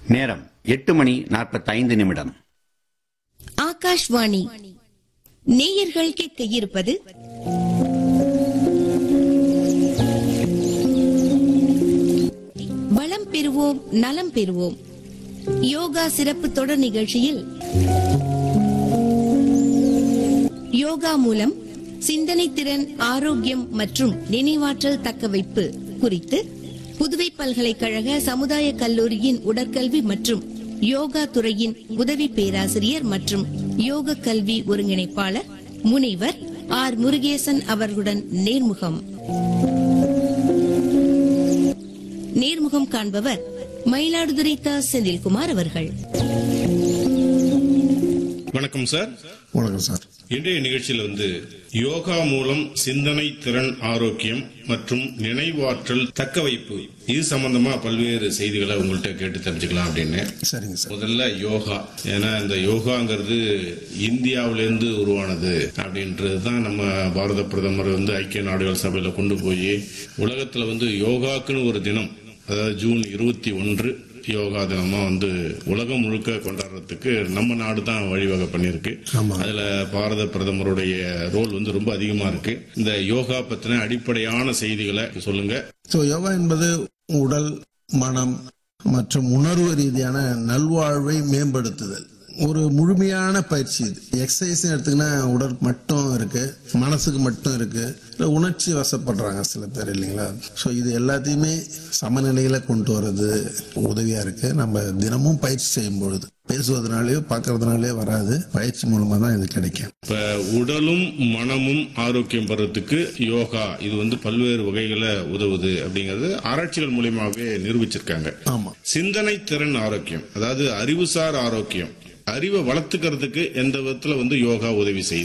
நேரம் எட்டு மணி நாற்பத்தைந்து நிமிடம் ஆகாஷ்வாணி நேயர்கள் கேட்க இருப்பது வளம் பெறுவோம் நலம் பெறுவோம் யோகா சிறப்பு தொடர் நிகழ்ச்சியில் யோகா மூலம் சிந்தனை திறன் ஆரோக்கியம் மற்றும் நினைவாற்றல் தக்கவைப்பு குறித்து புதுவை பல்கலைக்கழக சமுதாய கல்லூரியின் உடற்கல்வி மற்றும் யோகா துறையின் உதவி பேராசிரியர் மற்றும் யோக கல்வி ஒருங்கிணைப்பாளர் முனைவர் ஆர் முருகேசன் அவர்களுடன் நேர்முகம் நேர்முகம் காண்பவர் மயிலாடுதுறை தா செந்தில்குமார் அவர்கள் வணக்கம் சார் வணக்கம் சார் இன்றைய நிகழ்ச்சியில் வந்து யோகா மூலம் சிந்தனை திறன் ஆரோக்கியம் மற்றும் நினைவாற்றல் தக்க வைப்பு இது சம்பந்தமா பல்வேறு செய்திகளை உங்கள்கிட்ட கேட்டு தெரிஞ்சுக்கலாம் அப்படின்னு சரிங்க சார் முதல்ல யோகா ஏன்னா இந்த யோகாங்கிறது இந்தியாவிலேருந்து உருவானது அப்படின்றது தான் நம்ம பாரத பிரதமர் வந்து ஐக்கிய நாடுகள் சபையில கொண்டு போய் உலகத்துல வந்து யோகாக்குன்னு ஒரு தினம் அதாவது ஜூன் இருபத்தி ஒன்று யோகா தினமா வந்து உலகம் முழுக்க கொண்டாடுறதுக்கு நம்ம நாடு தான் வழிவகை பண்ணியிருக்கு ஆமா. அதுல பாரத பிரதமருடைய ரோல் வந்து ரொம்ப அதிகமா இருக்கு இந்த யோகா பத்தின அடிப்படையான செய்திகளை சொல்லுங்க ஸோ யோகா என்பது உடல் மனம் மற்றும் உணர்வு ரீதியான நல்வாழ்வை மேம்படுத்துதல் ஒரு முழுமையான பயிற்சி இது எக்ஸசைஸ் எடுத்தீங்கன்னா உடல் மட்டும் இருக்கு மனசுக்கு மட்டும் இருக்கு இல்ல உணர்ச்சி வசப்படுறாங்க சில பேர் இல்லைங்களா ஸோ இது எல்லாத்தையுமே சமநிலையில கொண்டு வர்றது உதவியா இருக்கு நம்ம தினமும் பயிற்சி செய்யும் பொழுது பேசுவதனாலேயோ பார்க்கறதுனாலே வராது பயிற்சி மூலமா தான் இது கிடைக்கும் இப்ப உடலும் மனமும் ஆரோக்கியம் பெறத்துக்கு யோகா இது வந்து பல்வேறு வகைகளை உதவுது அப்படிங்கறது ஆராய்ச்சிகள் மூலியமாவே நிரூபிச்சிருக்காங்க ஆமா சிந்தனை திறன் ஆரோக்கியம் அதாவது அறிவுசார் ஆரோக்கியம் அறிவை வளர்த்துக்கிறதுக்கு எந்த விதத்துல வந்து யோகா உதவி செய்யுது